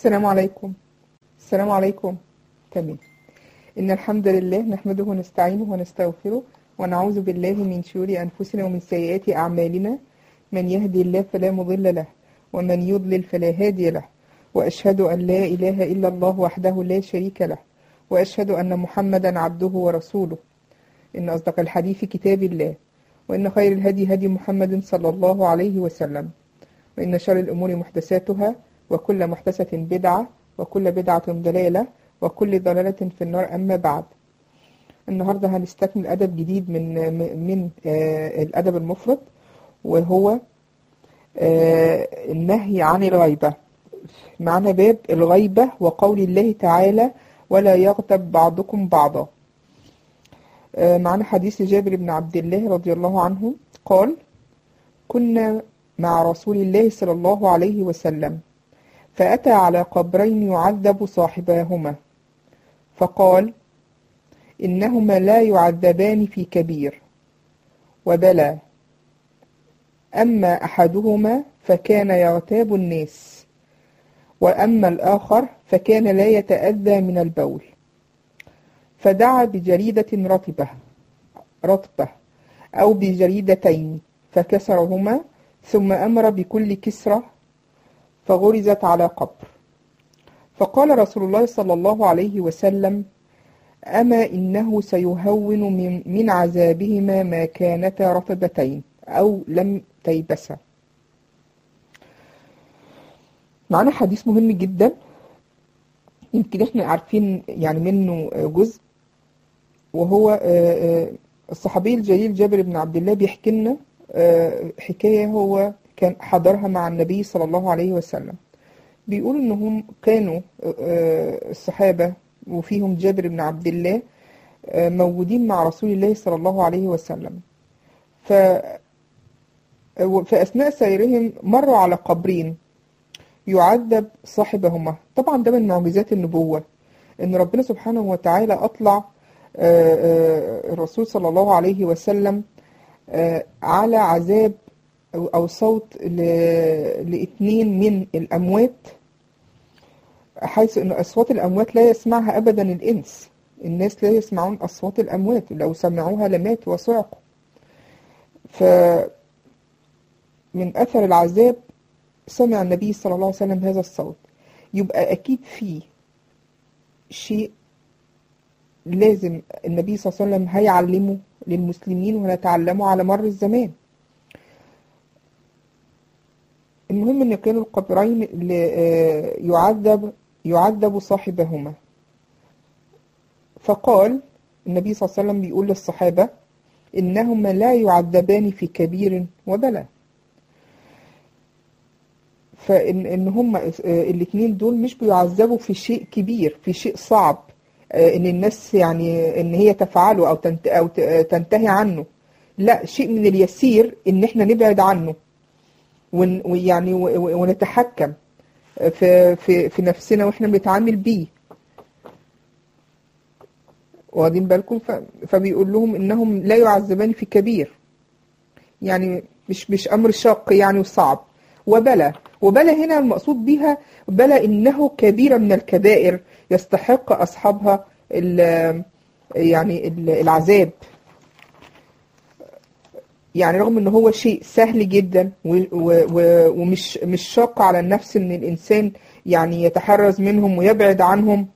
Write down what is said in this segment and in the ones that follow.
السلام عليكم السلام عليكم تمام إن الحمد لله نحمده ونستعينه ونستغفره ونعوذ بالله من شرور أنفسنا ومن سيئات أعمالنا من يهدي الله فلا مضل له ومن يضلل فلا هادي له وأشهد أن لا إله إلا الله وحده لا شريك له وأشهد أن محمدا عبده ورسوله إن أصدق الحديث كتاب الله وإن خير الهدي هدي محمد صلى الله عليه وسلم وإن شر الأمور محدثاتها وكل محدثة بدعة وكل بدعة ضلالة وكل ضلالة في النار أما بعد النهاردة هنستكمل أدب جديد من من آه الأدب المفرد وهو آه النهي عن الغيبة معنا باب الغيبة وقول الله تعالى ولا يغتب بعضكم بعضا آه معنا حديث جابر بن عبد الله رضي الله عنه قال كنا مع رسول الله صلى الله عليه وسلم فأتى على قبرين يعذب صاحباهما فقال إنهما لا يعذبان في كبير وبلى أما أحدهما فكان يغتاب الناس وأما الآخر فكان لا يتأذى من البول فدعا بجريدة رطبة رطبة أو بجريدتين فكسرهما ثم أمر بكل كسرة فغرزت على قبر فقال رسول الله صلى الله عليه وسلم أما إنه سيهون من, من عذابهما ما كانتا رطبتين أو لم تيبسا معنا حديث مهم جدا يمكن احنا عارفين يعني منه جزء وهو الصحابي الجليل جابر بن عبد الله بيحكي لنا حكاية هو كان حضرها مع النبي صلى الله عليه وسلم بيقول انهم كانوا الصحابة وفيهم جابر بن عبد الله موجودين مع رسول الله صلى الله عليه وسلم ف في أثناء سيرهم مروا على قبرين يعذب صاحبهما طبعا ده من معجزات النبوة ان ربنا سبحانه وتعالى أطلع الرسول صلى الله عليه وسلم على عذاب أو صوت لاثنين من الأموات حيث أن أصوات الأموات لا يسمعها أبدا الإنس الناس لا يسمعون أصوات الأموات لو سمعوها لماتوا وصعقوا فمن أثر العذاب سمع النبي صلى الله عليه وسلم هذا الصوت يبقى أكيد في شيء لازم النبي صلى الله عليه وسلم هيعلمه للمسلمين ونتعلمه على مر الزمان المهم ان كانوا القبرين اللي يعذب يعذب صاحبهما فقال النبي صلى الله عليه وسلم بيقول للصحابة إنهما لا يعذبان في كبير وبلا فإن إن هما الاثنين دول مش بيعذبوا في شيء كبير في شيء صعب إن الناس يعني إن هي تفعله أو أو تنتهي عنه لا شيء من اليسير إن إحنا نبعد عنه ويعني ونتحكم في في في نفسنا واحنا بنتعامل بيه واخدين بالكم فبيقول لهم انهم لا يعذبان في كبير يعني مش مش امر شاق يعني وصعب وبلا وبلا هنا المقصود بها بلا انه كبيره من الكبائر يستحق اصحابها يعني العذاب يعني رغم ان هو شيء سهل جدا ومش مش شاق على النفس ان الانسان يعني يتحرز منهم ويبعد عنهم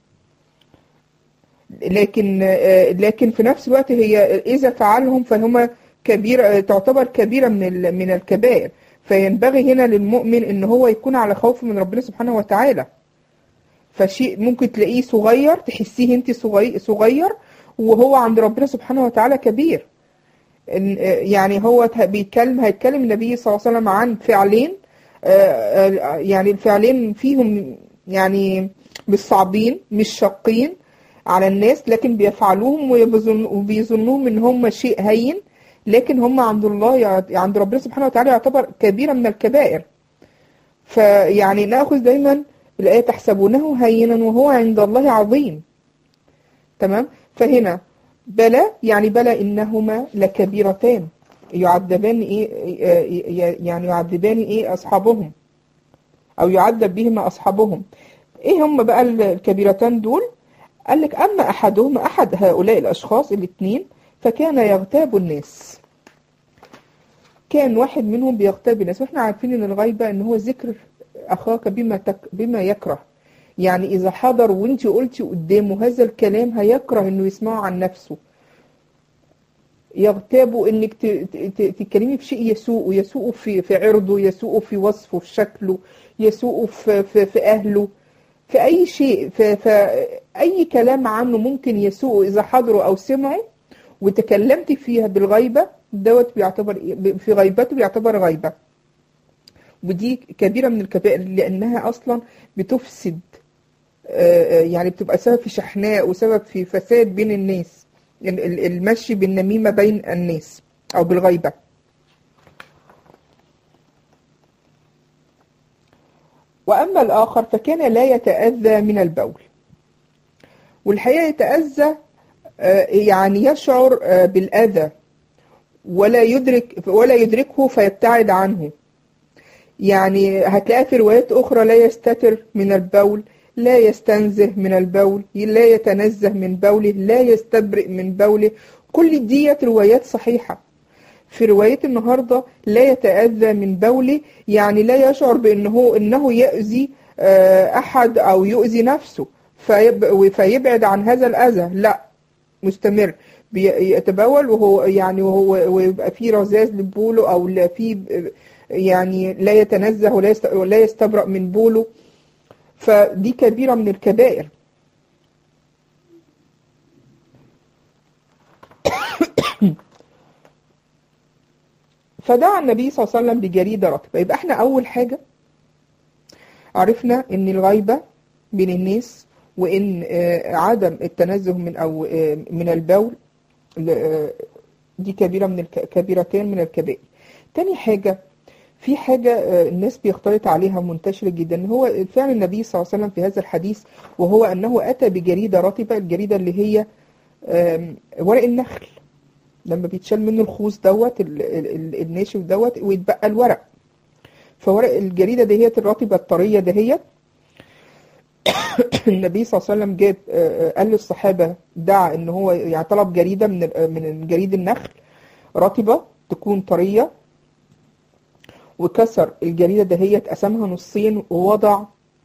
لكن لكن في نفس الوقت هي اذا فعلهم فهم كبيره تعتبر كبيره من من الكبائر فينبغي هنا للمؤمن ان هو يكون على خوف من ربنا سبحانه وتعالى فشيء ممكن تلاقيه صغير تحسيه انت صغير وهو عند ربنا سبحانه وتعالى كبير يعني هو بيتكلم هيتكلم النبي صلى الله عليه وسلم عن فعلين يعني الفعلين فيهم يعني مش صعبين مش شاقين على الناس لكن بيفعلوهم وبيظنوهم ان هم شيء هين لكن هم عند الله عند ربنا سبحانه وتعالى يعتبر كبيرة من الكبائر فيعني ناخذ دايما الآية تحسبونه هينا وهو عند الله عظيم تمام فهنا بلى يعني بلى إنهما لكبيرتان يعذبان إيه يعني يعذبان إيه أصحابهم أو يعذب بهما أصحابهم ايه هم بقى الكبيرتان دول قال لك اما احدهما احد هؤلاء الاشخاص الاثنين فكان يغتاب الناس كان واحد منهم بيغتاب الناس واحنا عارفين ان الغيبة ان هو ذكر اخاك بما تك بما يكره يعني اذا حضر وانت قلتي قدامه هذا الكلام هيكره انه يسمعه عن نفسه يغتابوا انك ت- ت- تتكلمي في شيء يسوءه يسوءه في في عرضه يسوءه في وصفه في شكله يسوءه في في, في اهله في اي شيء في, في اي كلام عنه ممكن يسوءه اذا حضره او سمعه وتكلمتي فيها بالغيبة دوت بيعتبر إيه؟ في غيبته بيعتبر غيبة ودي كبيرة من الكبائر لأنها أصلا بتفسد آه، آه، يعني بتبقى سبب في شحناء وسبب في فساد بين الناس ال- ال- المشي بالنميمة بين الناس أو بالغيبة وأما الآخر فكان لا يتأذى من البول والحقيقة يتأذى آه، يعني يشعر آه، بالأذى ولا يدرك ولا يدركه فيبتعد عنه يعني هتلاقي في روايات أخرى لا يستتر من البول لا يستنزه من البول لا يتنزه من بوله لا يستبرئ من بوله كل ديت روايات صحيحة في رواية النهاردة لا يتأذى من بوله يعني لا يشعر بأنه إنه يأذي آه، أحد أو يؤذي نفسه فيب- فيبعد عن هذا الأذى لا مستمر بيتبول وهو يعني وهو ويبقى فيه رذاذ لبوله او لا فيه يعني لا يتنزه ولا يست- ولا يستبرأ من بوله فدي كبيرة من الكبائر فدعا النبي صلى الله عليه وسلم بجريدة رطبة يبقى احنا أول حاجة عرفنا ان الغيبة بين الناس وان آه، عدم التنزه من او آه، من البول آه، دي كبيرة من الك- كبيرتين من الكبائر تاني حاجة في حاجة آه، الناس بيختلط عليها منتشرة جدا هو فعل النبي صلى الله عليه وسلم في هذا الحديث وهو أنه أتى بجريدة رطبة الجريدة اللي هي آم، ورق النخل لما بيتشال منه الخوص دوت ال- ال- ال- الناشف دوت ويتبقى الورق فورق الجريدة دهيت الرطبة الطرية دهيت النبي صلى الله عليه وسلم جاب آه، آه، قال للصحابة دعا ان هو يعني طلب جريدة من ال- آه، من جريد النخل رطبة تكون طرية وكسر الجريدة دهيت قسمها نصين ووضع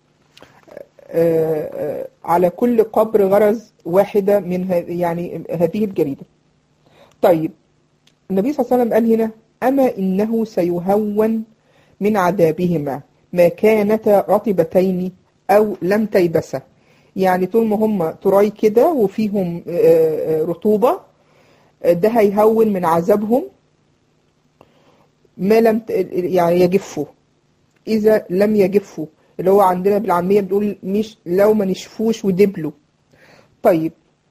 آه، آه، على كل قبر غرز واحدة من ه- يعني هذه الجريدة طيب النبي صلى الله عليه وسلم قال هنا أما إنه سيهون من عذابهما ما كانتا رطبتين أو لم تيبسا يعني طول ما هم تراي كده وفيهم آه، آه، رطوبة آه، ده هيهون من عذابهم ما لم ت- يعني يجفوا إذا لم يجفوا اللي هو عندنا بالعامية بنقول مش لو ما نشفوش ودبلوا طيب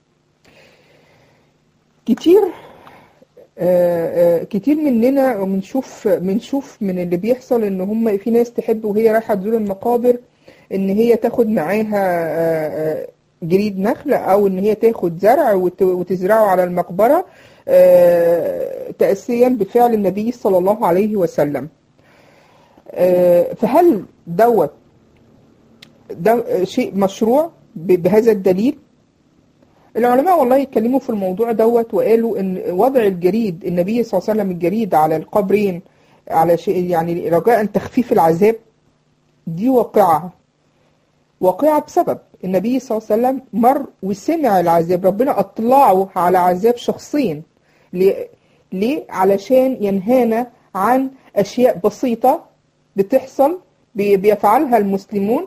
كتير آه، آه، كتير مننا بنشوف بنشوف من اللي بيحصل ان هم في ناس تحب وهي رايحه تزور المقابر ان هي تاخد معاها آه، آه، جريد نخل او ان هي تاخد زرع وت- وتزرعه على المقبره آه، تأسيا بفعل النبي صلى الله عليه وسلم آه، فهل دوت ده شيء مشروع ب- بهذا الدليل العلماء والله يتكلموا في الموضوع دوت وقالوا ان وضع الجريد النبي صلى الله عليه وسلم الجريد على القبرين على شيء يعني رجاء تخفيف العذاب دي واقعة واقعة بسبب النبي صلى الله عليه وسلم مر وسمع العذاب ربنا أطلعه على عذاب شخصين ليه؟ ليه؟ علشان ينهانا عن أشياء بسيطة بتحصل بي- بيفعلها المسلمون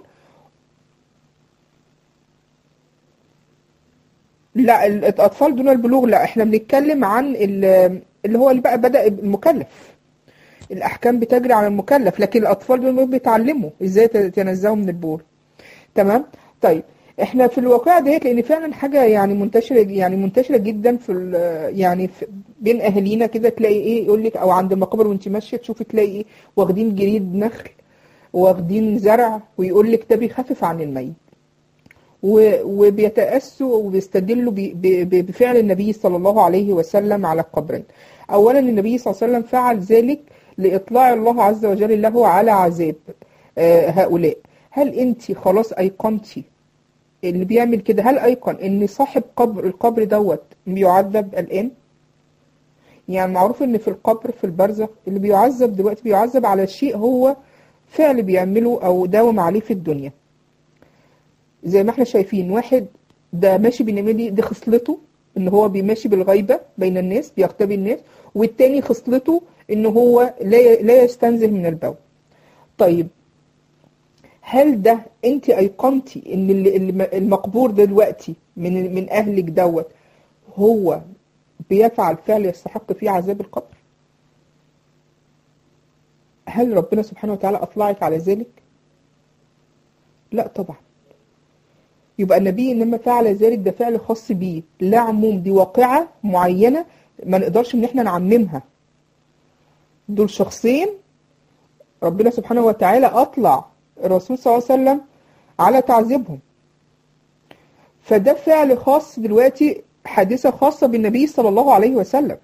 لا الأطفال دون البلوغ لا احنا بنتكلم عن ال- اللي هو اللي بقى بدأ المكلف الأحكام بتجري على المكلف لكن الأطفال دول بيتعلموا ازاي يتنزهوا من البول تمام طيب احنا في الواقع ديت لان فعلا حاجه يعني منتشره يعني منتشره جدا في ال- يعني في بين اهالينا كده تلاقي ايه يقول لك او عند المقابر وانت ماشيه تشوفي تلاقي ايه واخدين جريد نخل واخدين زرع ويقول لك ده بيخفف عن الميت و- وبيتأسوا وبيستدلوا ب- ب- ب- بفعل النبي صلى الله عليه وسلم على القبرين أولا النبي صلى الله عليه وسلم فعل ذلك لإطلاع الله عز وجل له على عذاب آه، هؤلاء هل انت خلاص ايقنتي اللي بيعمل كده هل ايقن ان صاحب قبر القبر دوت بيعذب الان يعني معروف ان في القبر في البرزخ اللي بيعذب دلوقتي بيعذب على شيء هو فعل بيعمله او داوم عليه في الدنيا زي ما احنا شايفين واحد ده ماشي بالنميمة دي خصلته ان هو بيماشي بالغيبة بين الناس بيختبي الناس والتاني خصلته ان هو لا لا يستنزه من البول طيب هل ده انت ايقنتي ان اللي- اللي- المقبور ده دلوقتي من من اهلك دوت هو بيفعل فعل يستحق فيه عذاب القبر هل ربنا سبحانه وتعالى اطلعك على ذلك لا طبعا يبقى النبي انما فعل ذلك ده فعل خاص بيه لا عموم دي واقعة معينة ما نقدرش ان احنا نعممها دول شخصين ربنا سبحانه وتعالى اطلع الرسول صلى الله عليه وسلم على تعذيبهم فده فعل خاص دلوقتي حادثة خاصة بالنبي صلى الله عليه وسلم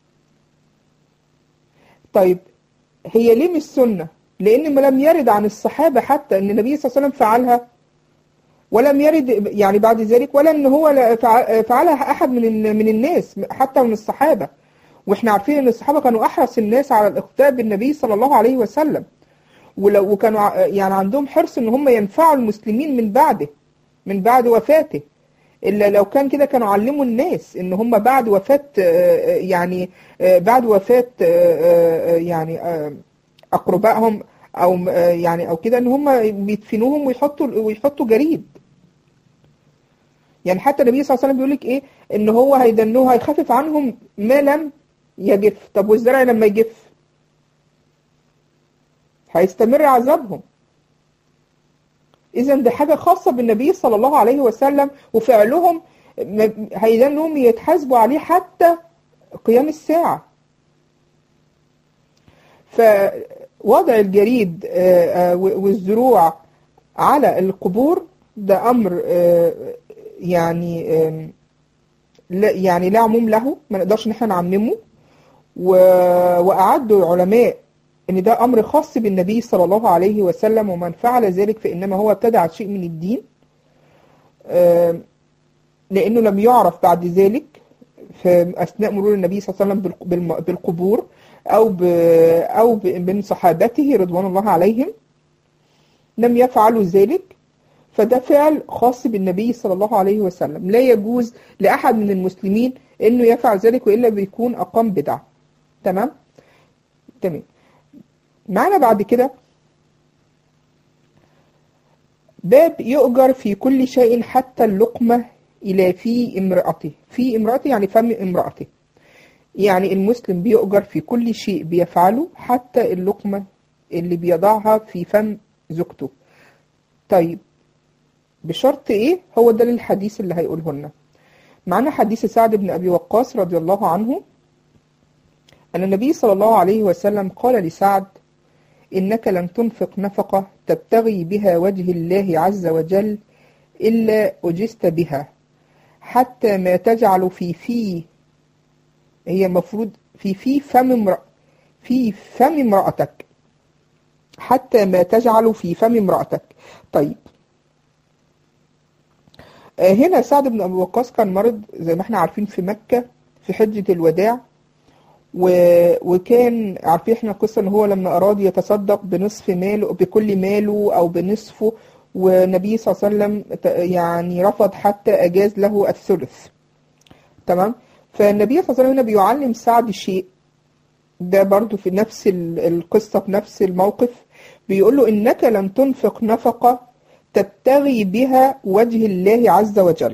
طيب هي ليه مش سنة لان ما لم يرد عن الصحابة حتى ان النبي صلى الله عليه وسلم فعلها ولم يرد يعني بعد ذلك ولا ان هو لا فع- فعلها احد من ال- من الناس حتى من الصحابه واحنا عارفين ان الصحابه كانوا احرص الناس على الاقتداء بالنبي صلى الله عليه وسلم ولو وكانوا ع- يعني عندهم حرص ان هم ينفعوا المسلمين من بعده من بعد وفاته الا لو كان كده كانوا علموا الناس ان هم بعد وفاه آه، آه، يعني آه، بعد وفاه آه، آه، يعني آه، اقربائهم او آه، يعني او كده ان هم بيدفنوهم ويحطوا ويحطوا جريد يعني حتى النبي صلى الله عليه وسلم بيقول لك ايه ان هو هيدنوه هيخفف عنهم ما لم يجف طب والزرع لما يجف هيستمر عذابهم اذا دي حاجه خاصه بالنبي صلى الله عليه وسلم وفعلهم م- هيدنهم يتحاسبوا عليه حتى قيام الساعه فوضع الجريد آه، آه، والزروع على القبور ده امر آه، يعني آم، لا يعني لا عموم له ما نقدرش ان احنا نعممه و... واعدوا العلماء ان ده امر خاص بالنبي صلى الله عليه وسلم ومن فعل ذلك فانما هو ابتدع شيء من الدين آم، لانه لم يعرف بعد ذلك في اثناء مرور النبي صلى الله عليه وسلم بالق- بالم- بالقبور او ب... او ب... من صحابته رضوان الله عليهم لم يفعلوا ذلك فده فعل خاص بالنبي صلى الله عليه وسلم لا يجوز لأحد من المسلمين انه يفعل ذلك وإلا بيكون أقام بدعة تمام تمام معنا بعد كده باب يؤجر في كل شيء حتى اللقمة إلى في امرأته في امرأته يعني فم امرأته يعني المسلم بيؤجر في كل شيء بيفعله حتى اللقمة اللي بيضعها في فم زوجته طيب بشرط ايه هو ده الحديث اللي هيقوله لنا معنا حديث سعد بن ابي وقاص رضي الله عنه ان النبي صلى الله عليه وسلم قال لسعد انك لن تنفق نفقه تبتغي بها وجه الله عز وجل الا اجزت بها حتى ما تجعل في في هي مفروض في في فم امرأ في فم امرأتك حتى ما تجعل في فم امرأتك طيب آه، هنا سعد بن أبي وقاص كان مرض زي ما احنا عارفين في مكة في حجة الوداع و... وكان عارفين احنا قصة ان هو لما اراد يتصدق بنصف ماله بكل ماله او بنصفه والنبي صلى الله عليه وسلم ت- يعني رفض حتى اجاز له الثلث تمام فالنبي صلى الله عليه وسلم هنا بيعلم سعد شيء ده برضو في نفس ال- القصة في نفس الموقف بيقول له إنك لن تنفق نفقة تبتغي بها وجه الله عز وجل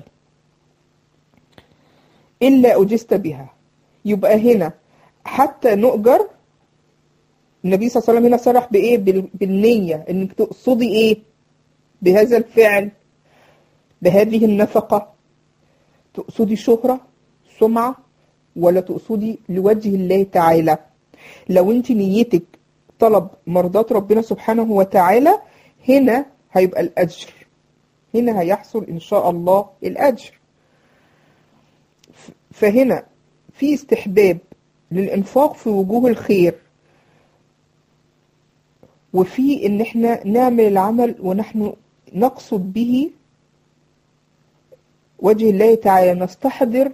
إلا أجزت بها يبقى هنا حتى نؤجر النبي صلى الله عليه وسلم هنا صرح بإيه بال- بالنية إنك تقصدي إيه بهذا الفعل بهذه النفقة تقصدي شهرة سمعة ولا تقصدي لوجه الله تعالى لو انت نيتك طلب مرضات ربنا سبحانه وتعالى هنا هيبقى الأجر هنا هيحصل إن شاء الله الأجر ف- فهنا في استحباب للإنفاق في وجوه الخير وفي ان احنا نعمل العمل ونحن نقصد به وجه الله تعالى نستحضر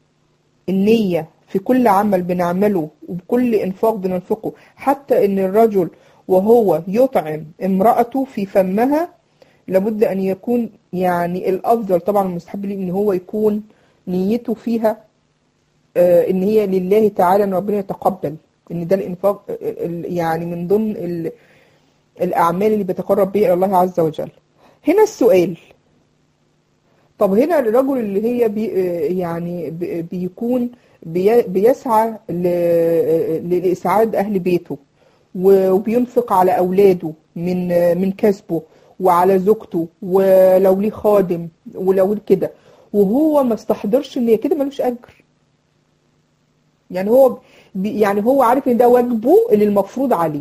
النية في كل عمل بنعمله وبكل انفاق بننفقه حتى ان الرجل وهو يطعم امرأته في فمها لابد ان يكون يعني الافضل طبعا المستحب ليه ان هو يكون نيته فيها آه، ان هي لله تعالى ان ربنا يتقبل ان ده الانفاق آه، ال- يعني من ضمن ال- الاعمال اللي بيتقرب بها الى الله عز وجل هنا السؤال طب هنا الرجل اللي هي بي يعني بي- بيكون بي- بيسعى ل- لإسعاد أهل بيته و- وبينفق على أولاده من من كسبه وعلى زوجته ولو ليه خادم ولو كده وهو ما استحضرش ان كده ملوش أجر يعني هو بي- يعني هو عارف ان ده واجبه اللي المفروض عليه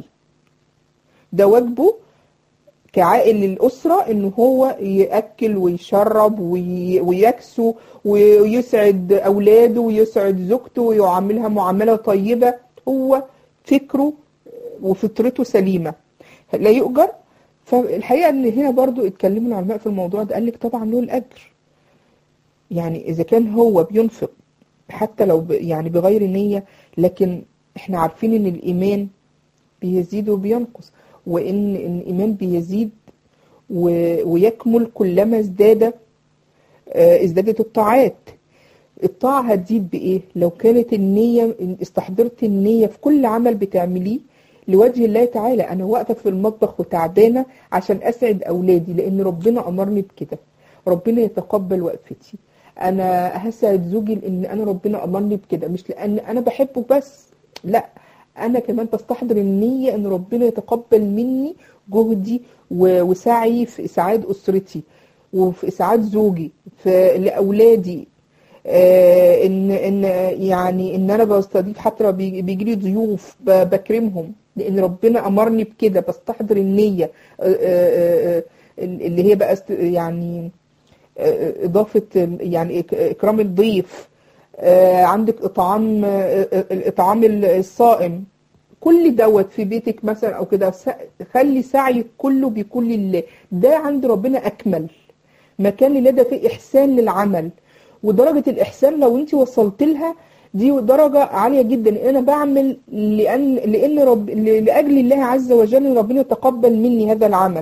ده واجبه كعائل للأسرة إن هو يأكل ويشرب وي- ويكسو ويسعد أولاده ويسعد زوجته ويعاملها معاملة طيبة هو فكره وفطرته سليمة لا يؤجر فالحقيقة إن هنا برضو اتكلموا العلماء في الموضوع ده قال لك طبعا له الأجر يعني إذا كان هو بينفق حتى لو ب يعني بغير نية لكن احنا عارفين إن الإيمان بيزيد وبينقص وإن إن الإيمان بيزيد و- ويكمل كلما ازداد آه، ازدادت الطاعات الطاعة هتزيد بإيه؟ لو كانت النية إن استحضرت النية في كل عمل بتعمليه لوجه الله تعالى أنا واقفة في المطبخ وتعبانة عشان أسعد أولادي لأن ربنا أمرني بكده ربنا يتقبل وقفتي أنا هسعد زوجي لأن أنا ربنا أمرني بكده مش لأن أنا بحبه بس لا أنا كمان بستحضر النية إن ربنا يتقبل مني جهدي و- وسعي في إسعاد أسرتي وفي إسعاد زوجي في لأولادي آه، ان ان يعني ان انا بستضيف حتى لو بيجي بيجي لي ضيوف ب- بكرمهم لان ربنا امرني بكده بستحضر النيه آه، آه، آه، اللي هي بقى است- يعني آه، اضافه يعني إك- اكرام الضيف آه، عندك اطعام آه، آه، الاطعام الصائم كل دوت في بيتك مثلا او كده س- خلي سعيك كله بيكون لله ده عند ربنا اكمل مكان لله ده فيه احسان للعمل ودرجة الإحسان لو أنت وصلت لها دي درجة عالية جدا إن أنا بعمل لأن لأن رب لأجل الله عز وجل إن ربنا يتقبل مني هذا العمل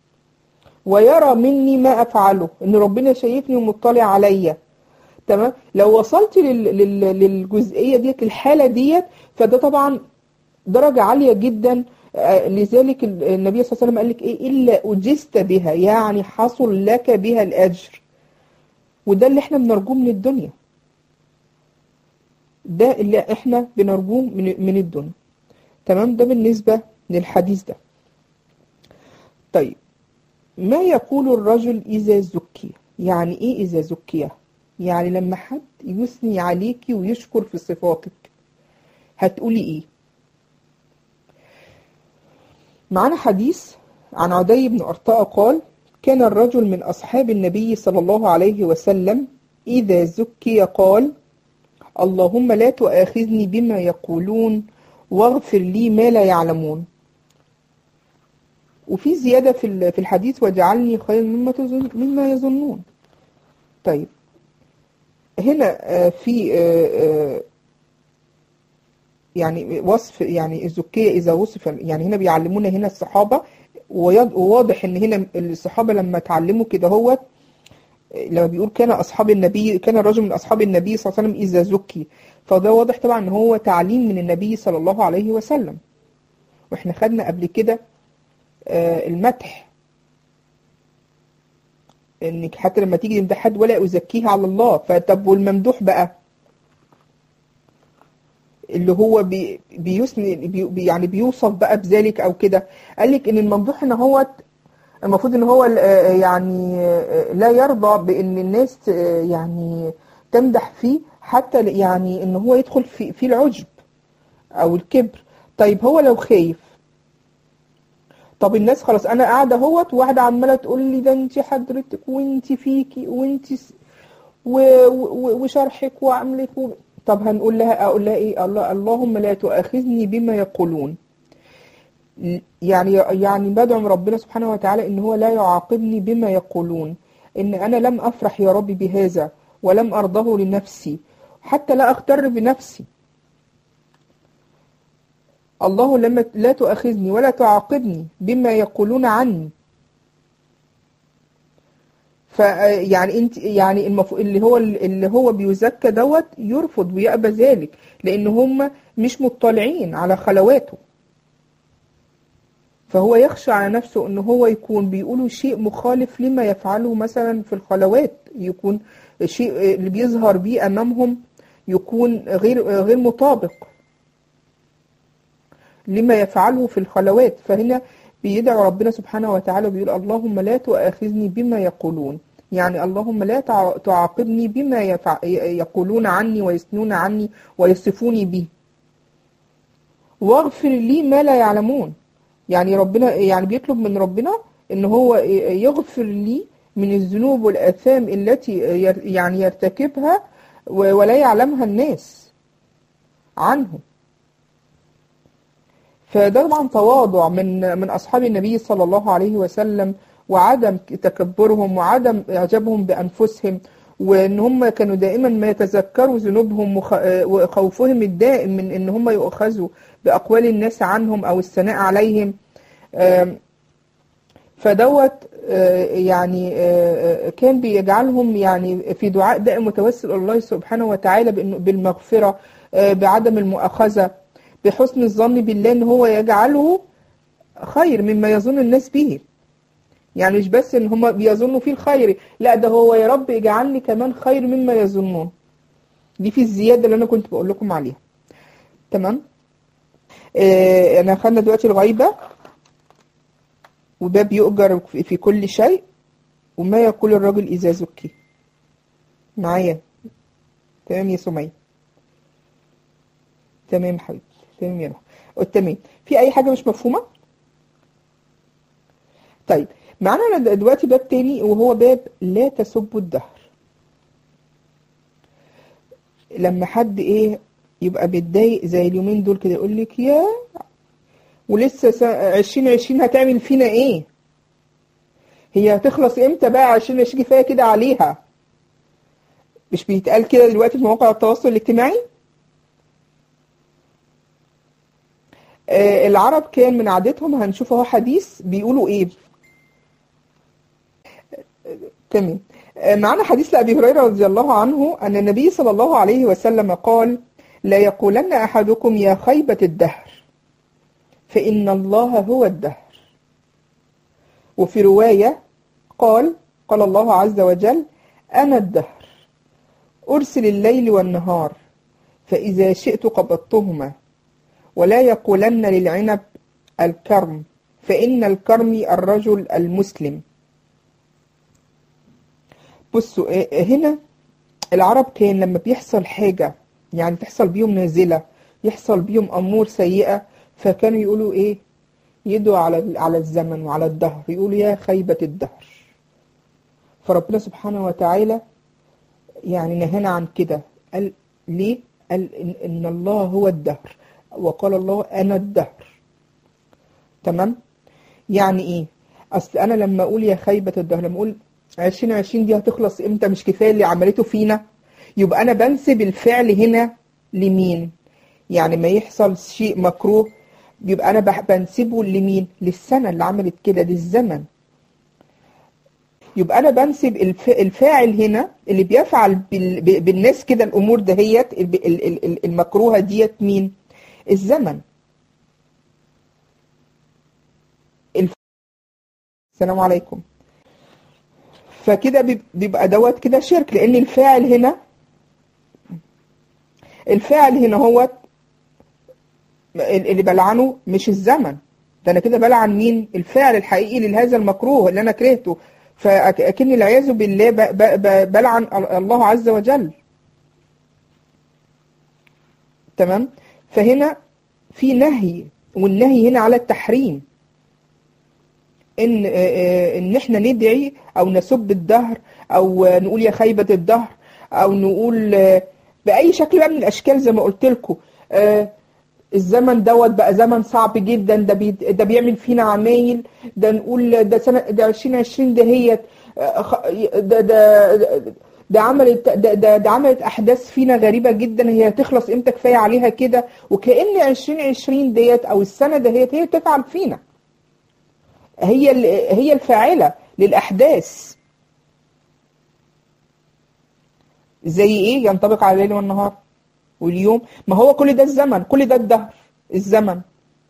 ويرى مني ما أفعله إن ربنا شايفني ومطلع عليا تمام لو وصلت لل... لل... للجزئية ديت الحالة ديت فده طبعا درجة عالية جدا آه، لذلك ال- النبي صلى الله عليه وسلم قال لك إيه إلا أجزت بها يعني حصل لك بها الأجر وده اللي احنا بنرجوه من الدنيا ده اللي احنا بنرجوه من من الدنيا تمام ده بالنسبة للحديث ده طيب ما يقول الرجل إذا زكي يعني إيه إذا زكي يعني لما حد يثني عليكي ويشكر في صفاتك هتقولي إيه معنا حديث عن عدي بن أرطاء قال كان الرجل من أصحاب النبي صلى الله عليه وسلم إذا زكي قال اللهم لا تؤاخذني بما يقولون واغفر لي ما لا يعلمون وفي زيادة في ال- في الحديث واجعلني خيرا مما تظن مما يظنون طيب هنا آه، في آه، آه، يعني وصف يعني الزكية إذا وصف يعني هنا بيعلمونا هنا الصحابة ويض- وواضح إن هنا الصحابة لما اتعلموا كده هو لما بيقول كان أصحاب النبي كان الرجل من أصحاب النبي صلى الله عليه وسلم إذا زكي فده واضح طبعا إن هو تعليم من النبي صلى الله عليه وسلم وإحنا خدنا قبل كده آه، المدح إنك حتى لما تيجي تمدح حد ولا أزكيها على الله فطب والممدوح بقى اللي هو بي بيثني بي يعني بيوصف بقى بذلك او كده قال لك ان الممدوح ان هو المفروض ان هو آه، يعني آه، لا يرضى بان الناس آه، يعني تمدح فيه حتى ل- يعني ان هو يدخل في في العجب او الكبر طيب هو لو خايف طب الناس خلاص انا قاعده اهوت وواحده عماله تقول لي ده انت حضرتك وانت فيكي وانت س- و- و- وشرحك وعملك و... طب هنقول لها اقول لها ايه الله اللهم لا تؤاخذني بما يقولون يعني يعني بدعو ربنا سبحانه وتعالى ان هو لا يعاقبني بما يقولون ان انا لم افرح يا ربي بهذا ولم ارضه لنفسي حتى لا اغتر بنفسي الله لما لا تؤاخذني ولا تعاقبني بما يقولون عني فيعني انت يعني المف... اللي هو اللي هو بيزكى دوت يرفض ويأبى ذلك لان هم مش مطلعين على خلواته فهو يخشى على نفسه ان هو يكون بيقولوا شيء مخالف لما يفعله مثلا في الخلوات يكون شيء اللي بيظهر بيه امامهم يكون غير غير مطابق لما يفعله في الخلوات فهنا بيدعو ربنا سبحانه وتعالى وبيقول اللهم لا تؤاخذني بما يقولون يعني اللهم لا تعاقبني بما يفع... يقولون عني ويثنون عني ويصفوني به واغفر لي ما لا يعلمون يعني ربنا يعني بيطلب من ربنا ان هو يغفر لي من الذنوب والآثام التي يعني يرتكبها ولا يعلمها الناس عنه فده طبعا تواضع من من اصحاب النبي صلى الله عليه وسلم وعدم تكبرهم وعدم اعجابهم بانفسهم وان هم كانوا دائما ما يتذكروا ذنوبهم وخوفهم الدائم من ان هم يؤخذوا باقوال الناس عنهم او الثناء عليهم فدوت يعني كان بيجعلهم يعني في دعاء دائم متوسل الله سبحانه وتعالى بالمغفرة بعدم المؤاخذة بحسن الظن بالله ان هو يجعله خير مما يظن الناس به يعني مش بس ان هم بيظنوا فيه الخير لا ده هو يا رب اجعلني كمان خير مما يظنون دي في الزيادة اللي انا كنت بقول لكم عليها تمام آه انا خدنا دلوقتي الغيبة وباب يؤجر في كل شيء وما يقول الرجل إذا زكي معايا تمام يا سمية تمام حبيبي تمام يا روح تمام في أي حاجة مش مفهومة طيب معانا دلوقتي باب تاني وهو باب لا تسبوا الدهر لما حد ايه يبقى بيتضايق زي اليومين دول كده يقول لك يا ولسه عشرين عشرين هتعمل فينا ايه هي هتخلص امتى بقى عشرين عشرين كفايه كده عليها مش بيتقال كده دلوقتي في مواقع التواصل الاجتماعي آه العرب كان من عادتهم هنشوف اهو حديث بيقولوا ايه تمام آه معنا حديث لأبي هريرة رضي الله عنه أن النبي صلى الله عليه وسلم قال لا يقولن أحدكم يا خيبة الدهر فإن الله هو الدهر وفي رواية قال قال الله عز وجل أنا الدهر أرسل الليل والنهار فإذا شئت قبضتهما ولا يقولن للعنب الكرم فإن الكرم الرجل المسلم بصوا هنا العرب كان لما بيحصل حاجة يعني تحصل بيهم نازلة يحصل بيهم أمور سيئة فكانوا يقولوا ايه يدوا على على الزمن وعلى الدهر يقولوا يا خيبة الدهر فربنا سبحانه وتعالى يعني نهانا عن كده قال ليه قال إن, ان الله هو الدهر وقال الله انا الدهر تمام يعني ايه اصل انا لما اقول يا خيبة الدهر لما اقول 2020 دي هتخلص امتى مش كفايه اللي عملته فينا يبقى انا بنسب الفعل هنا لمين يعني ما يحصل شيء مكروه بيبقى انا بنسبه لمين للسنة اللي عملت كده للزمن يبقى انا بنسب الفاعل هنا اللي بيفعل بالناس كده الامور دهيت المكروهة ديت مين الزمن السلام عليكم فكده بيبقى دوت كده شرك لان الفاعل هنا الفاعل هنا هو اللي بلعنه مش الزمن ده انا كده بلعن مين الفعل الحقيقي لهذا المكروه اللي انا كرهته فاكن العياذ بالله بلعن الله عز وجل تمام فهنا في نهي والنهي هنا على التحريم ان ان احنا ندعي او نسب الدهر او نقول يا خيبة الدهر او نقول باي شكل بقى من الاشكال زي ما قلت لكم الزمن دوت بقى زمن صعب جدا ده بي ده بيعمل فينا عمايل ده نقول ده سنة ده 2020 ده هي ده ده ده عملت ده, ده, ده عملت احداث فينا غريبه جدا هي هتخلص امتى كفايه عليها كده وكأن 2020 ديت او السنه دهيت هي تفعل فينا هي هي الفاعله للاحداث زي ايه ينطبق على الليل والنهار واليوم ما هو كل ده الزمن كل ده الدهر الزمن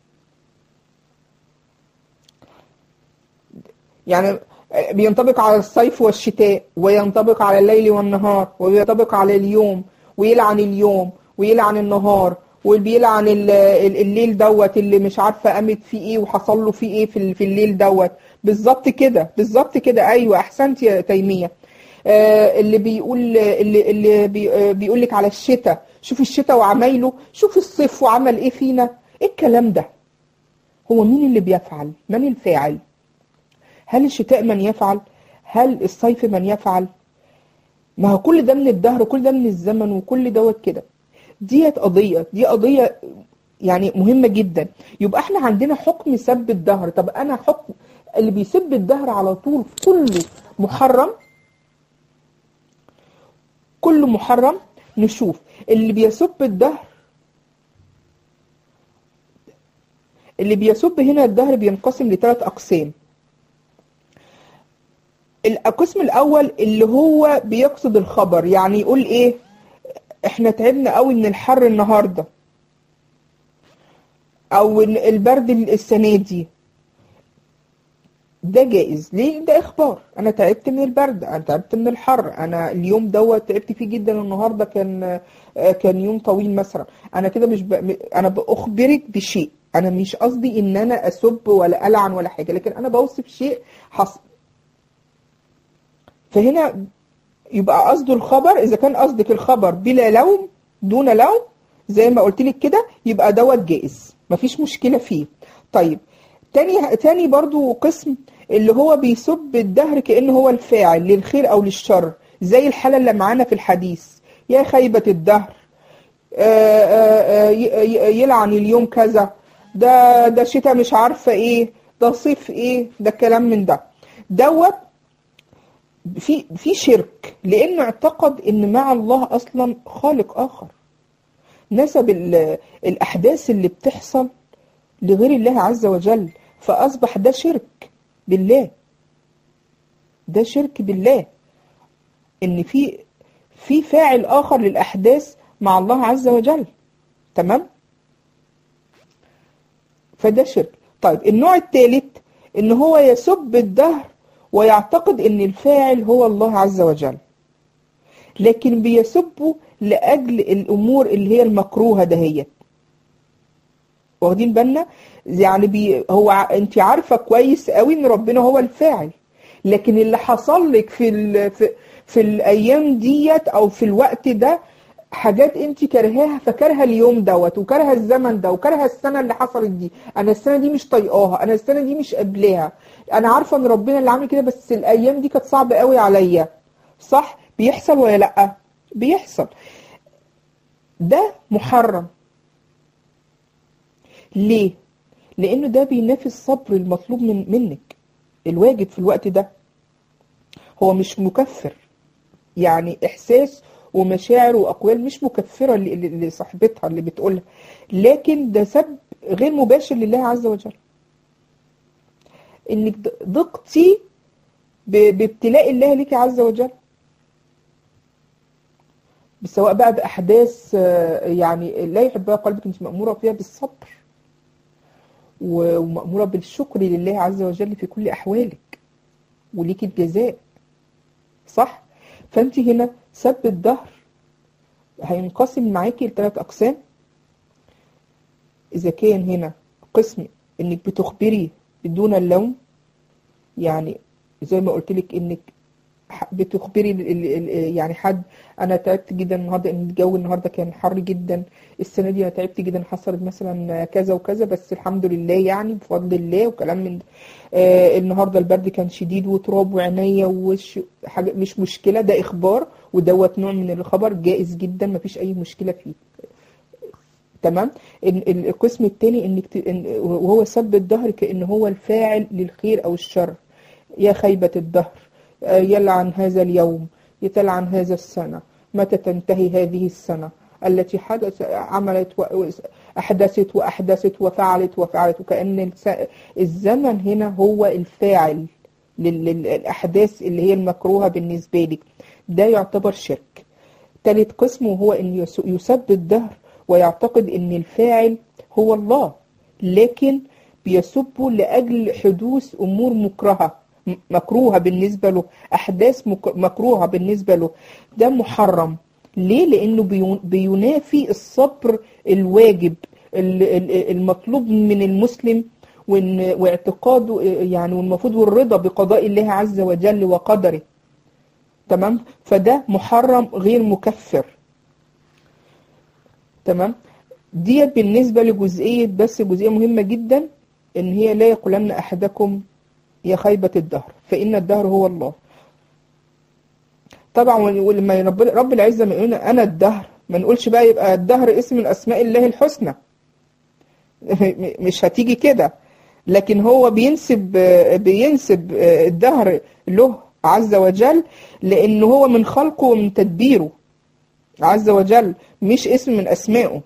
يعني بينطبق على الصيف والشتاء وينطبق على الليل والنهار وينطبق على اليوم ويلعن اليوم ويلعن النهار وبيلعن الليل دوت اللي مش عارفه قامت فيه ايه وحصل له فيه ايه في الليل دوت بالظبط كده بالظبط كده ايوه احسنت يا تيميه آه اللي بيقول اللي اللي بي بيقول لك على الشتاء شوف الشتاء وعمايله شوف الصيف وعمل ايه فينا ايه الكلام ده هو مين اللي بيفعل من الفاعل هل الشتاء من يفعل هل الصيف من يفعل ما هو كل ده من الدهر وكل ده من الزمن وكل دوت كده ديت قضية دي قضية يعني مهمة جدا يبقى احنا عندنا حكم سب الدهر طب انا حكم اللي بيسب الدهر على طول كله محرم كله محرم نشوف اللي بيسب الدهر اللي بيسب هنا الدهر بينقسم لثلاث أقسام القسم الأول اللي هو بيقصد الخبر يعني يقول إيه إحنا تعبنا قوي من الحر النهاردة أو البرد السنة دي ده جائز ليه ده اخبار انا تعبت من البرد انا تعبت من الحر انا اليوم دوت تعبت فيه جدا النهارده كان كان يوم طويل مثلا انا كده مش ب... انا باخبرك بشيء انا مش قصدي ان انا اسب ولا العن ولا حاجه لكن انا بوصف شيء حصل فهنا يبقى قصده الخبر اذا كان قصدك الخبر بلا لوم دون لوم زي ما قلت لك كده يبقى دوت جائز مفيش مشكله فيه طيب تاني تاني برضو قسم اللي هو بيسب الدهر كأنه هو الفاعل للخير أو للشر زي الحالة اللي معانا في الحديث يا خيبة الدهر يلعن اليوم كذا ده ده شتاء مش عارفة ايه ده صيف ايه ده كلام من ده دوت في في شرك لانه اعتقد ان مع الله اصلا خالق اخر نسب الاحداث اللي بتحصل لغير الله عز وجل فأصبح ده شرك بالله ده شرك بالله إن في في فاعل آخر للأحداث مع الله عز وجل تمام فده شرك طيب النوع الثالث إن هو يسب الدهر ويعتقد إن الفاعل هو الله عز وجل لكن بيسبه لأجل الأمور اللي هي المكروهة دهيت واخدين بالنا يعني بي هو انت عارفه كويس قوي ان ربنا هو الفاعل لكن اللي حصل لك في ال في, في الايام ديت او في الوقت ده حاجات انت كارهاها فكارهه اليوم دوت وكارهه الزمن ده وكارهه السنه اللي حصلت دي انا السنه دي مش طايقاها انا السنه دي مش قابلاها انا عارفه ان ربنا اللي عامل كده بس الايام دي كانت صعبه قوي عليا صح بيحصل ولا لا بيحصل ده محرم ليه لانه ده بينافي الصبر المطلوب من منك الواجب في الوقت ده هو مش مكفر يعني احساس ومشاعر واقوال مش مكفره لصاحبتها اللي بتقولها لكن ده سب غير مباشر لله عز وجل انك ضقتي بابتلاء الله لك عز وجل سواء بقى باحداث يعني لا يحبها قلبك انت ماموره فيها بالصبر ومأمورة بالشكر لله عز وجل في كل أحوالك وليك الجزاء صح؟ فأنت هنا سب الدهر هينقسم معاكي لثلاث أقسام إذا كان هنا قسم إنك بتخبري بدون اللوم يعني زي ما قلت لك إنك بتخبري يعني حد انا تعبت جدا النهارده ان الجو النهارده كان حر جدا السنه دي انا تعبت جدا حصلت مثلا كذا وكذا بس الحمد لله يعني بفضل الله وكلام من آه النهارده البرد كان شديد وتراب وعينيا ووش حاجه مش مشكله ده اخبار ودوت نوع من الخبر جائز جدا مفيش اي مشكله فيه تمام ال- ال- القسم الثاني انك ت- إن- وهو سب الدهر كأن هو الفاعل للخير او الشر يا خيبة الدهر آه، يلعن هذا اليوم يتلعن هذا السنة متى تنتهي هذه السنة التي حدث عملت و- أحدثت وأحدثت وفعلت وفعلت وكأن الس- الزمن هنا هو الفاعل لل- للأحداث اللي هي المكروهة بالنسبة لك ده يعتبر شرك تالت قسم وهو أن يس- يسب الدهر ويعتقد أن الفاعل هو الله لكن بيسبه لأجل حدوث أمور مكرهة م- مكروهة بالنسبة له أحداث مك- مكروهة بالنسبة له ده محرم ليه؟ لأنه بيون- بينافي الصبر الواجب ال- ال- المطلوب من المسلم وإن- واعتقاده يعني والمفروض والرضا بقضاء الله عز وجل وقدره تمام فده محرم غير مكفر تمام ديت بالنسبة لجزئية بس جزئية مهمة جدا ان هي لا يقولن احدكم يا خيبة الدهر فان الدهر هو الله طبعا ولما رب, رب العزة ما يقول انا الدهر ما نقولش بقى يبقى الدهر اسم من اسماء الله الحسنى مش هتيجي كده لكن هو بينسب بينسب الدهر له عز وجل لأنه هو من خلقه ومن تدبيره عز وجل مش اسم من أسمائه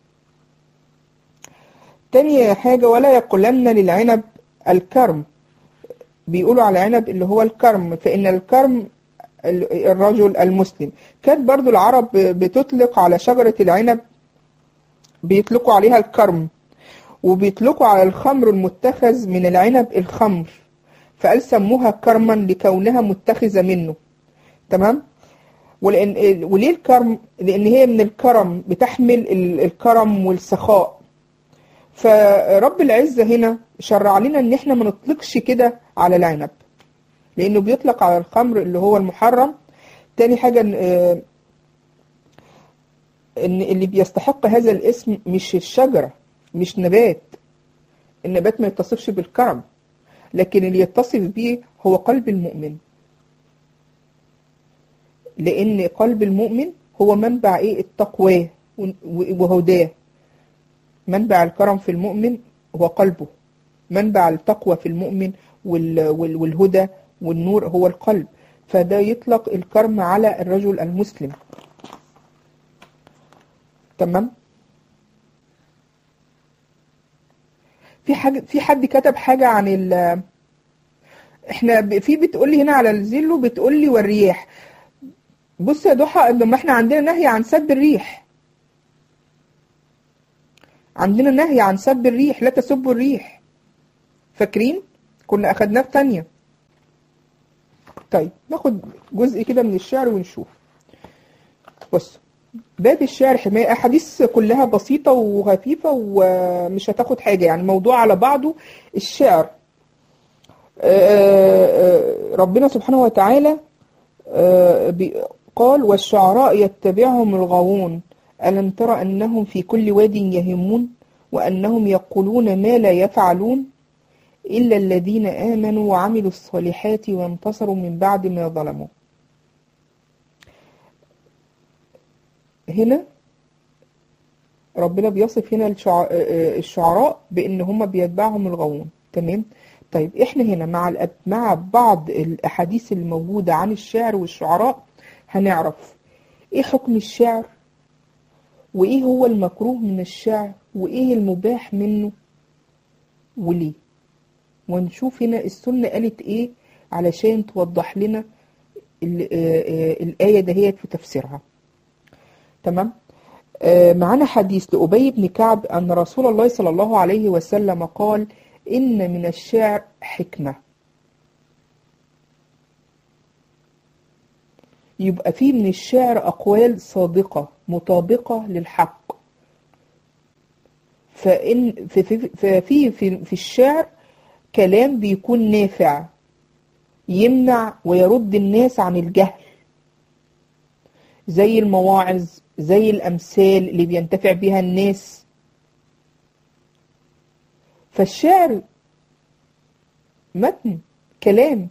تاني حاجة ولا يقولن للعنب الكرم بيقولوا على العنب اللي هو الكرم فإن الكرم الرجل المسلم كانت برضو العرب بتطلق على شجرة العنب بيطلقوا عليها الكرم وبيطلقوا على الخمر المتخذ من العنب الخمر فقال سموها كرما لكونها متخذة منه تمام ولأن وليه الكرم لأن هي من الكرم بتحمل الكرم والسخاء فرب العزة هنا شرع لنا ان احنا ما نطلقش كده على العنب لانه بيطلق على الخمر اللي هو المحرم تاني حاجة ان اللي بيستحق هذا الاسم مش الشجرة مش نبات النبات ما يتصفش بالكرم لكن اللي يتصف به هو قلب المؤمن لأن قلب المؤمن هو منبع إيه التقوى وهداه منبع الكرم في المؤمن هو قلبه منبع التقوى في المؤمن والهدى والنور هو القلب فده يطلق الكرم على الرجل المسلم تمام في حاجة في حد كتب حاجة عن ال احنا في بتقول لي هنا على الزيلو بتقول لي والرياح بص يا ضحى لما احنا عندنا نهي عن سب الريح عندنا نهي عن سب الريح لا تسبوا الريح فاكرين كنا اخدناه في تانية طيب ناخد جزء كده من الشعر ونشوف بص باب الشعر حماية أحاديث كلها بسيطة وخفيفة ومش هتاخد حاجة يعني موضوع على بعضه الشعر ربنا سبحانه وتعالى قال والشعراء يتبعهم الغاوون ألم تر أنهم في كل واد يهمون وأنهم يقولون ما لا يفعلون إلا الذين آمنوا وعملوا الصالحات وانتصروا من بعد ما ظلموا هنا ربنا بيصف هنا الشعراء بان هم بيتبعهم الغاوون تمام طيب احنا هنا مع مع بعض الاحاديث الموجوده عن الشعر والشعراء هنعرف ايه حكم الشعر وايه هو المكروه من الشعر وايه المباح منه وليه ونشوف هنا السنه قالت ايه علشان توضح لنا الايه دهيت في تفسيرها تمام آه معنا حديث لأبي بن كعب أن رسول الله صلى الله عليه وسلم قال إن من الشعر حكمة يبقى فيه من الشعر أقوال صادقة مطابقة للحق فإن في في في في, في الشعر كلام بيكون نافع يمنع ويرد الناس عن الجهل زي المواعظ زي الأمثال اللي بينتفع بها الناس فالشعر متن كلام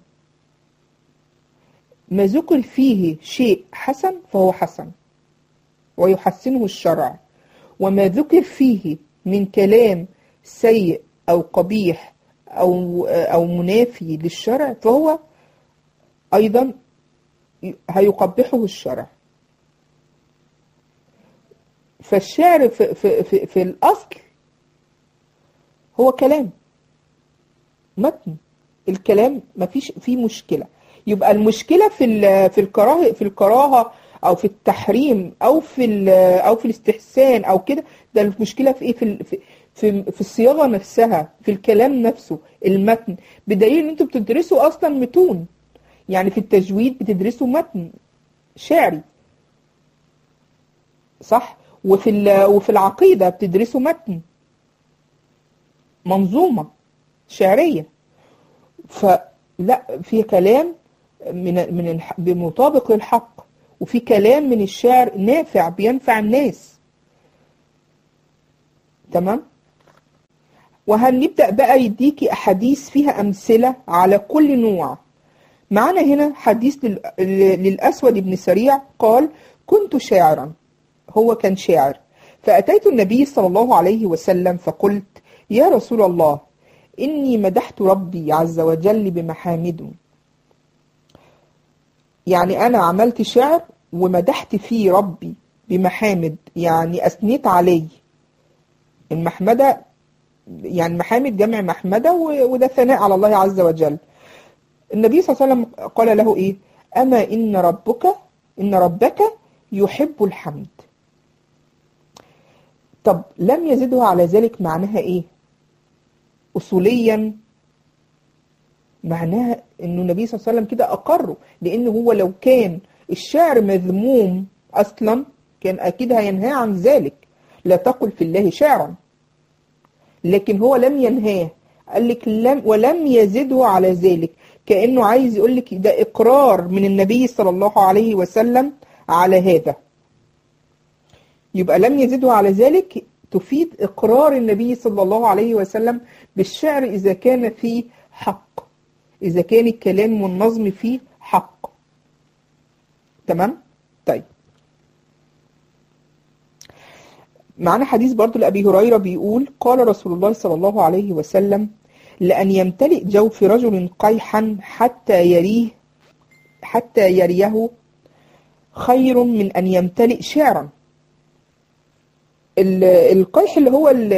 ما ذكر فيه شيء حسن فهو حسن ويحسنه الشرع وما ذكر فيه من كلام سيء أو قبيح أو أو منافي للشرع فهو أيضا هيقبحه الشرع فالشعر في, في, في, في الأصل هو كلام متن الكلام مفيش فيه مشكلة يبقى المشكلة في ال- في الكراهة في الكراهة أو في التحريم أو في ال- أو في الاستحسان أو كده ده المشكلة في إيه في ال- في في, في الصياغة نفسها في الكلام نفسه المتن بدليل إن أنتوا بتدرسوا أصلا متون يعني في التجويد بتدرسوا متن شعري صح وفي ال- وفي العقيدة بتدرسوا متن منظومة شعرية فلا في كلام من من الح- بمطابق للحق وفي كلام من الشعر نافع بينفع الناس تمام وهنبدأ بقى يديكي أحاديث فيها أمثلة على كل نوع معنا هنا حديث لل- للأسود بن سريع قال كنت شاعرا هو كان شاعر فأتيت النبي صلى الله عليه وسلم فقلت يا رسول الله إني مدحت ربي عز وجل بمحامد يعني أنا عملت شعر ومدحت فيه ربي بمحامد يعني أثنيت عليه المحمدة يعني محامد جمع محمدة و- وده ثناء على الله عز وجل النبي صلى الله عليه وسلم قال له إيه أما إن ربك إن ربك يحب الحمد طب لم يزده على ذلك معناها إيه أصوليا معناها إنه النبي صلى الله عليه وسلم كده أقره لأنه هو لو كان الشعر مذموم أصلا كان أكيد هينهى عن ذلك لا تقل في الله شعرا لكن هو لم ينهاه قال لك لم ولم يزده على ذلك كأنه عايز يقول لك ده إقرار من النبي صلى الله عليه وسلم على هذا يبقى لم يزده على ذلك تفيد إقرار النبي صلى الله عليه وسلم بالشعر إذا كان فيه حق إذا كان الكلام والنظم فيه حق تمام؟ طيب معنا حديث برضو لأبي هريرة بيقول قال رسول الله صلى الله عليه وسلم لأن يمتلئ جوف رجل قيحا حتى يريه حتى يريه خير من أن يمتلئ شعرا ال- القيح اللي هو ال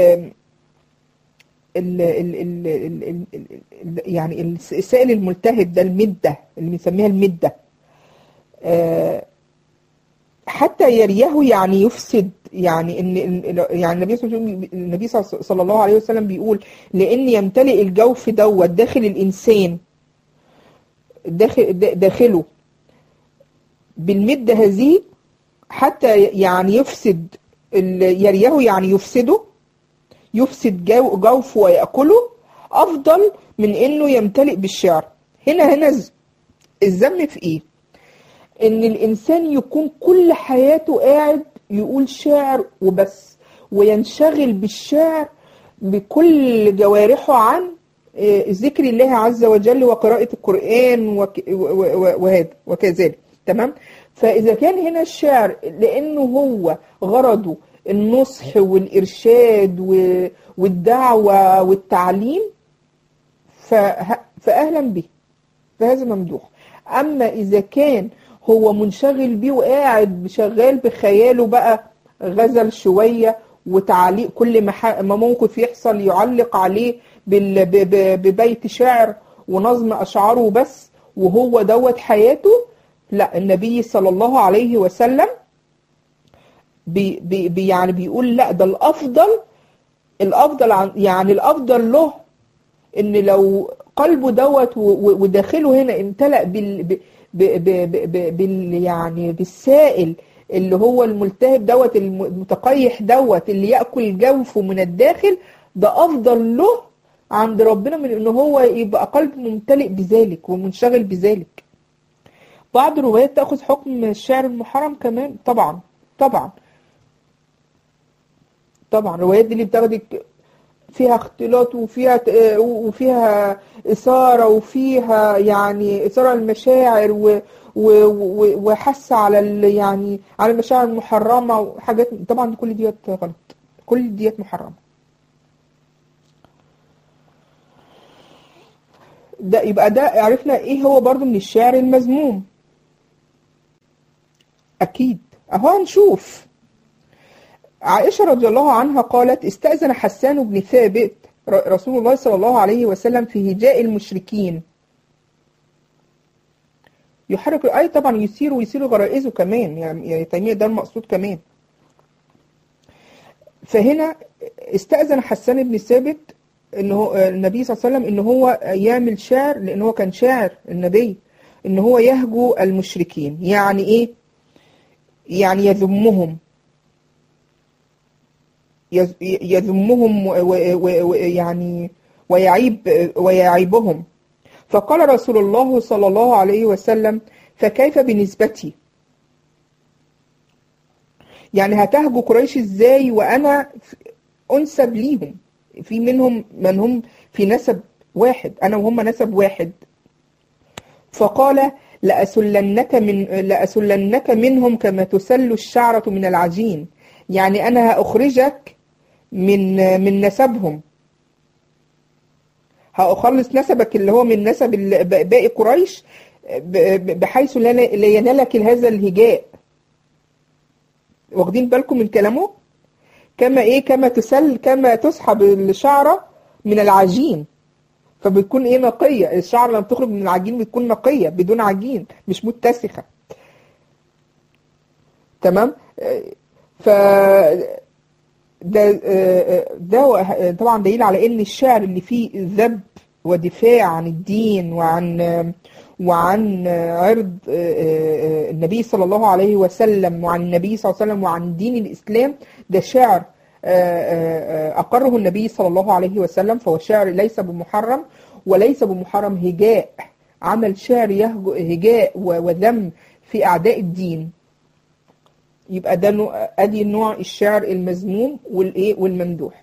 ال ال ال ال ال ال ال يعني السائل الملتهب ده المدة اللي بنسميها المدة آه، حتى يريه يعني يفسد يعني ان ال- يعني النبي صلى الله عليه وسلم النبي صلى صلى الله عليه وسلم بيقول لان يمتلئ الجوف دوت داخل الانسان داخل دا- داخله بالمدة هذه حتى يعني يفسد ال- يريه يعني يفسده يفسد جو- جوفه ويأكله أفضل من إنه يمتلئ بالشعر هنا هنا الز- الذم في إيه؟ إن الإنسان يكون كل حياته قاعد يقول شعر وبس وينشغل بالشعر بكل جوارحه عن آه، ذكر الله عز وجل وقراءة القرآن وك- و- و- وهذا وكذلك تمام فإذا كان هنا الشعر لأنه هو غرضه النصح والإرشاد و- والدعوة والتعليم فه- فأهلا به فهذا ممدوح أما إذا كان هو منشغل بيه وقاعد شغال بخياله بقى غزل شوية وتعليق كل ما ح- ما موقف يحصل يعلق عليه بال- ب- ب- ببيت شعر ونظم أشعاره بس وهو دوت حياته لا النبي صلى الله عليه وسلم بي بي بي يعني بيقول لا ده الأفضل الأفضل عن يعني الأفضل له ان لو قلبه دوت و- و- وداخله هنا امتلأ بال ب ب ب ب ب بال يعني بالسائل اللي هو الملتهب دوت الم- المتقيح دوت اللي يأكل جوفه من الداخل ده أفضل له عند ربنا من ان هو يبقى قلبه ممتلئ بذلك ومنشغل بذلك بعض الروايات تأخذ حكم الشعر المحرم كمان طبعا طبعا طبعا الروايات دي اللي بتاخدك فيها اختلاط وفيها ت- وفيها إثارة وفيها يعني إثارة المشاعر و و- و- وحث على ال يعني على المشاعر المحرمة وحاجات طبعا كل دي غلط كل ديت محرمة ده يبقى ده عرفنا ايه هو برضو من الشعر المذموم اكيد اهو هنشوف عائشة رضي الله عنها قالت استأذن حسان بن ثابت ر- رسول الله صلى الله عليه وسلم في هجاء المشركين يحرك اي طبعا يثير ويثير غرائزه كمان يعني يعني تيمية ده المقصود كمان فهنا استأذن حسان بن ثابت ان هو النبي صلى الله عليه وسلم ان هو يعمل شعر لان هو كان شاعر النبي ان هو يهجو المشركين يعني ايه يعني يذمهم يز- يذمهم ويعني ويعيب ويعيبهم فقال رسول الله صلى الله عليه وسلم فكيف بنسبتي يعني هتهجو قريش ازاي وانا انسب ليهم في منهم من هم في نسب واحد انا وهم نسب واحد فقال لأسلنك من لأسلنك منهم كما تسل الشعرة من العجين يعني انا هأخرجك من من نسبهم هأخلص نسبك اللي هو من نسب ال- باقي قريش ب- ب- بحيث لا لا ينالك هذا الهجاء واخدين بالكم من كلامه كما ايه كما تسل كما تسحب الشعرة من العجين فبتكون ايه نقية الشعر لما بتخرج من العجين بتكون نقية بدون عجين مش متسخة تمام آه، ف ده آه، ده وه- طبعا دليل على ان الشعر اللي فيه ذب ودفاع عن الدين وعن آه، وعن آه، عرض آه، آه، النبي صلى الله عليه وسلم وعن النبي صلى الله عليه وسلم وعن دين الإسلام ده شعر آه، آه، آه، أقره النبي صلى الله عليه وسلم فهو شعر ليس بمحرم وليس بمحرم هجاء عمل شعر يهج- هجاء و- وذم في أعداء الدين يبقى ده نوع ادي نوع الشعر المذموم والايه والممدوح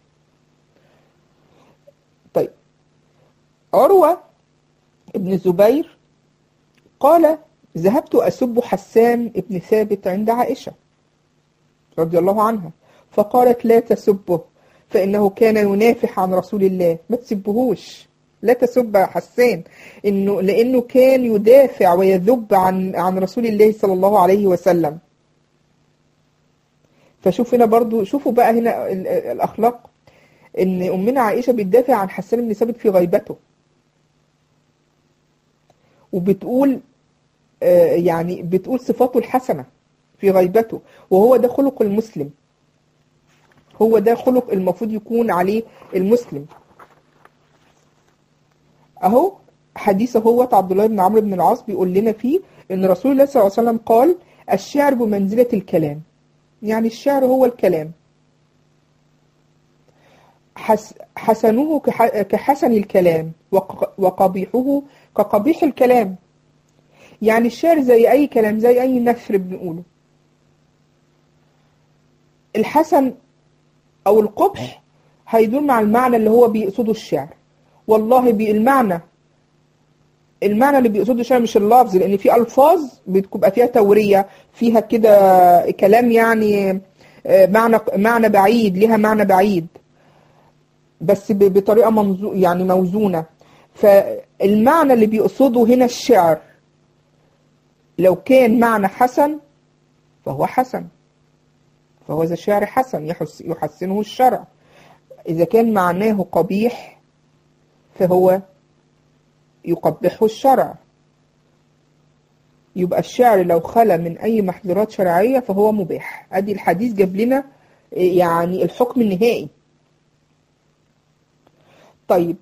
طيب عروة ابن الزبير قال ذهبت أسب حسان ابن ثابت عند عائشة رضي الله عنها فقالت لا تسبه فإنه كان ينافح عن رسول الله ما تسبهوش لا تسب حسان إنه لأنه كان يدافع ويذب عن عن رسول الله صلى الله عليه وسلم فشوف هنا برضو شوفوا بقى هنا ال- ال- الأخلاق إن أمنا عائشة بتدافع عن حسان بن ثابت في غيبته وبتقول آه، يعني بتقول صفاته الحسنة في غيبته وهو ده خلق المسلم هو ده خلق المفروض يكون عليه المسلم اهو حديث هو عبد الله بن عمرو بن العاص بيقول لنا فيه ان رسول الله صلى الله عليه وسلم قال الشعر بمنزلة الكلام يعني الشعر هو الكلام حس حسنه كح- كحسن الكلام وق- وقبيحه كقبيح الكلام يعني الشعر زي أي كلام زي أي نثر بنقوله الحسن أو القبح هيدور مع المعنى اللي هو بيقصده الشعر والله بي- المعنى المعنى اللي بيقصده الشعر مش اللفظ لأن في ألفاظ بتبقى فيها تورية فيها كده كلام يعني آه، معنى معنى بعيد ليها معنى بعيد بس ب- بطريقة منزو يعني موزونة فالمعنى اللي بيقصده هنا الشعر لو كان معنى حسن فهو حسن فهو ذا شعر حسن يحس يحسنه الشرع إذا كان معناه قبيح فهو يقبحه الشرع يبقى الشعر لو خلى من أي محظورات شرعية فهو مباح أدي الحديث جاب لنا يعني الحكم النهائي طيب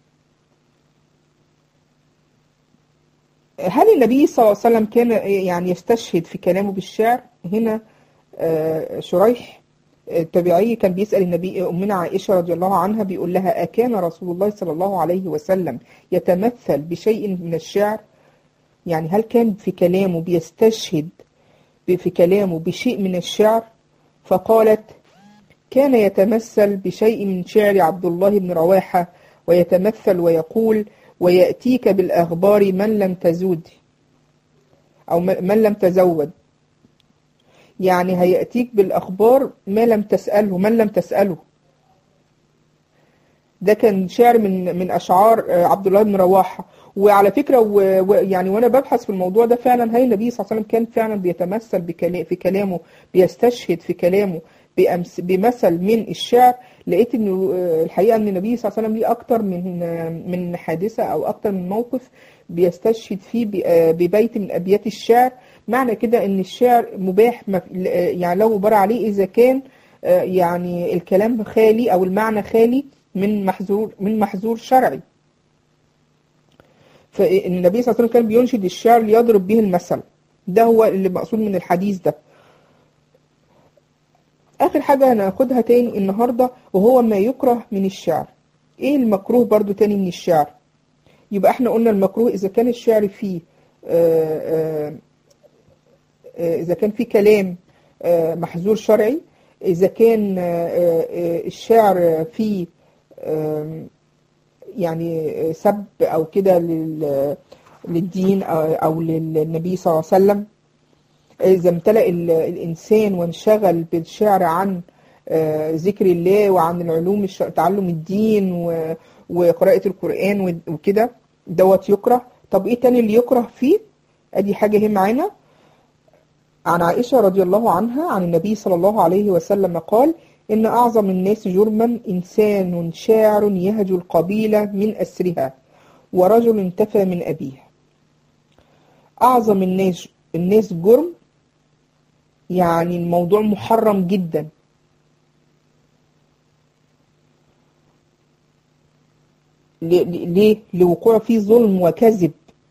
هل النبي صلى الله عليه وسلم كان يعني يستشهد في كلامه بالشعر هنا آه، شريح التابعي كان بيسأل النبي أمنا عائشة رضي الله عنها بيقول لها أكان رسول الله صلى الله عليه وسلم يتمثل بشيء من الشعر يعني هل كان في كلامه بيستشهد في كلامه بشيء من الشعر فقالت كان يتمثل بشيء من شعر عبد الله بن رواحة ويتمثل ويقول ويأتيك بالأخبار من لم تزود أو من لم تزود يعني هيأتيك بالأخبار ما لم تسأله من لم تسأله ده كان شعر من من أشعار آه، عبد الله بن رواحة وعلى فكرة و- ويعني وأنا ببحث في الموضوع ده فعلا هاي النبي صلى الله عليه وسلم كان فعلا بيتمثل بكلا- في كلامه بيستشهد في كلامه بأمس بمثل من الشعر لقيت انه آه، الحقيقه ان النبي صلى الله عليه وسلم ليه اكتر من آه، من حادثه او اكتر من موقف بيستشهد فيه ب- آه، ببيت من ابيات الشعر معنى كده ان الشعر مباح ما- ل- آه، يعني لو بر عليه اذا كان آه، يعني الكلام خالي او المعنى خالي من محظور من محظور شرعي فالنبي صلى الله عليه وسلم كان بينشد الشعر ليضرب به المثل ده هو اللي مقصود من الحديث ده آخر حاجة هناخدها تاني النهاردة وهو ما يكره من الشعر إيه المكروه برضو تاني من الشعر يبقى احنا قلنا المكروه إذا كان الشعر فيه آه، آه، آه، إذا كان فيه كلام آه، محظور شرعي إذا كان آه، آه، الشعر فيه آم، يعني سب أو كده لل- للدين أو أو للنبي صلى الله عليه وسلم إذا امتلأ ال- الإنسان وانشغل بالشعر عن آه، ذكر الله وعن العلوم الش- تعلم الدين و- وقراءة القرآن و- وكده دوت يكره طب إيه تاني اللي يكره فيه أدي حاجة هي معانا عن عائشة رضي الله عنها عن النبي صلى الله عليه وسلم قال إن أعظم الناس جرما إنسان شاعر يهجو القبيلة من أسرها ورجل انتفى من أبيه أعظم الناس الناس جرم يعني الموضوع محرم جدا ل- ل- ليه؟ لوقوع فيه ظلم وكذب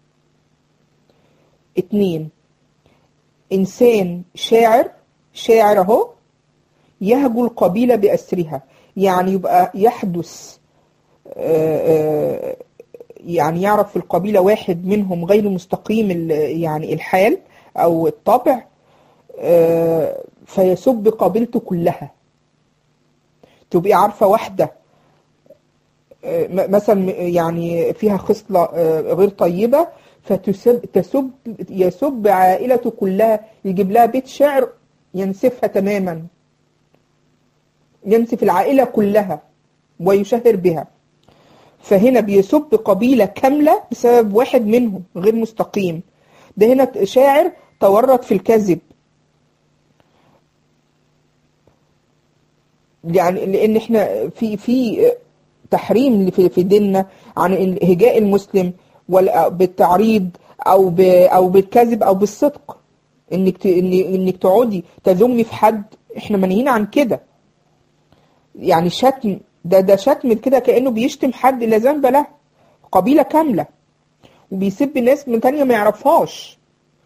اتنين إنسان شاعر شاعر أهو يهجو القبيلة بأسرها يعني يبقى يحدث آه، آه، يعني يعرف في القبيلة واحد منهم غير مستقيم ال- يعني الحال أو الطبع آه، فيسب قبيلته كلها تبقي عارفة واحدة آه، م- مثلا يعني فيها خصلة آه، غير طيبة فتسب تسب يسب عائلته كلها يجيب لها بيت شعر ينسفها تماما ينسف العائلة كلها ويشهر بها فهنا بيسب قبيلة كاملة بسبب واحد منهم غير مستقيم ده هنا شاعر تورط في الكذب يعني لان احنا في في تحريم في في ديننا عن هجاء المسلم ولا بالتعريض او ب او بالكذب او بالصدق انك ت- إن- انك تقعدي تذمي في حد احنا منهيين عن كده يعني شتم ده ده شتم كده كانه بيشتم حد لا ذنب له قبيله كامله وبيسب ناس من تانية ما يعرفهاش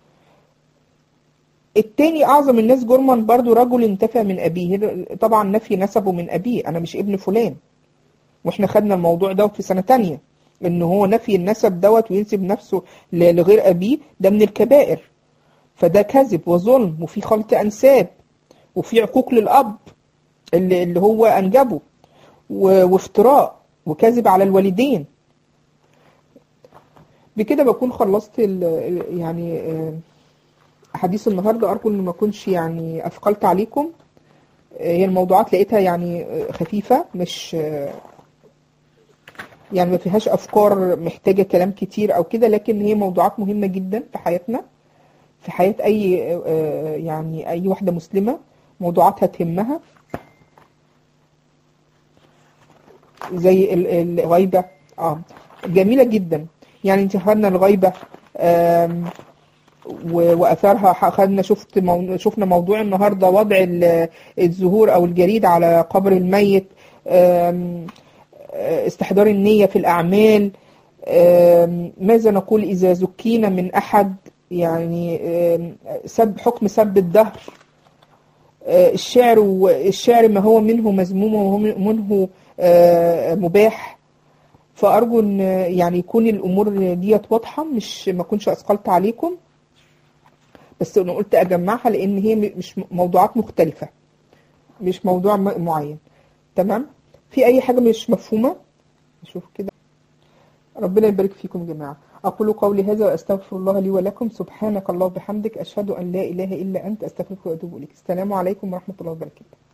التاني اعظم الناس جرما برضو رجل انتفى من ابيه طبعا نفي نسبه من ابيه انا مش ابن فلان واحنا خدنا الموضوع دوت في سنة تانية ان هو نفي النسب دوت وينسب نفسه ل- لغير ابيه ده من الكبائر فده كذب وظلم وفي خلط انساب وفي عقوق للاب اللي, اللي هو انجبه و- وافتراء وكذب على الوالدين بكده بكون خلصت ال- ال- يعني آه، حديث النهارده ارجو ان ما اكونش يعني اثقلت عليكم آه، هي الموضوعات لقيتها يعني آه، خفيفه مش آه، يعني ما فيهاش افكار محتاجه كلام كتير او كده لكن هي موضوعات مهمه جدا في حياتنا في حياه اي آه، يعني اي واحده مسلمه موضوعاتها تهمها زي ال- الغيبه اه جميله جدا يعني انت خدنا الغيبه آم، و- واثارها خدنا شفت مو... شفنا موضوع النهارده وضع ال- الزهور او الجريد على قبر الميت آم، استحضار النية في الأعمال آم، ماذا نقول إذا زكينا من أحد يعني آم، سب حكم سب الدهر آه، الشعر والشعر ما هو منه مذموم ومنه آه، مباح فأرجو إن يعني يكون الأمور ديت واضحة مش ما أكونش أثقلت عليكم بس أنا قلت أجمعها لأن هي م- مش موضوعات مختلفة مش موضوع م- معين تمام في أي حاجة مش مفهومة نشوف كده ربنا يبارك فيكم يا جماعة أقول قولي هذا وأستغفر الله لي ولكم سبحانك الله وبحمدك أشهد أن لا إله إلا أنت أستغفرك وأتوب إليك السلام عليكم ورحمة الله وبركاته